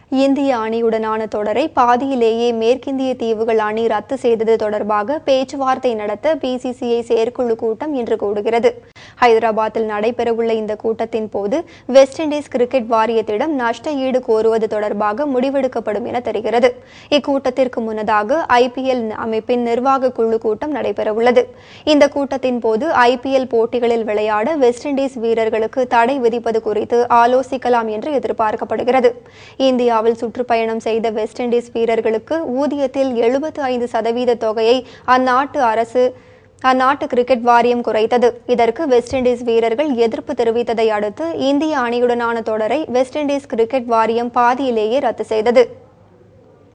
இந்திய அணியுடனான தொடரை பாதியிலேயே மேற்கிந்திய தீவுகள் அணி ரத்து செய்தது தொடர்பாக பேச்சுவார்த்தை நடத்த பிசிசிஐ செயற்குழு கூட்டம் இன்று கூடுகிறது ஹைதராபாத்தில் நடைபெறவுள்ள இந்த கூட்டத்தின் போது வெஸ்ட் இண்டீஸ் கிரிக்கெட் வாரியத்திடம் நஷ்ட ஈடு கோருவது தொடர்பாக முடிவெடுக்கப்படும் என தெரிகிறது இக்கூட்டத்திற்கு முன்னதாக ஐபிஎல் அமைப்பின் நிர்வாக குழு கூட்டம் நடைபெறவுள்ளது இந்த கூட்டத்தின் போது ஐபிஎல் போட்டிகளில் விளையாட வெஸ்ட் இண்டீஸ் வீரர்களுக்கு தடை விதிப்பது குறித்து ஆலோசிக்கலாம் என்று எதிர்பார்க்கப்படுகிறது இந்தியாவில் சுற்றுப்பயணம் செய்த வெஸ்ட் இண்டீஸ் வீரர்களுக்கு ஊதியத்தில் எழுபத்து ஐந்து சதவீத தொகையை அந்நாட்டு அரசு அந்நாட்டு கிரிக்கெட் வாரியம் குறைத்தது இதற்கு வெஸ்ட் இண்டீஸ் வீரர்கள் எதிர்ப்பு தெரிவித்ததை அடுத்து இந்திய அணியுடனான தொடரை வெஸ்ட் இண்டீஸ் கிரிக்கெட் வாரியம் பாதியிலேயே ரத்து செய்தது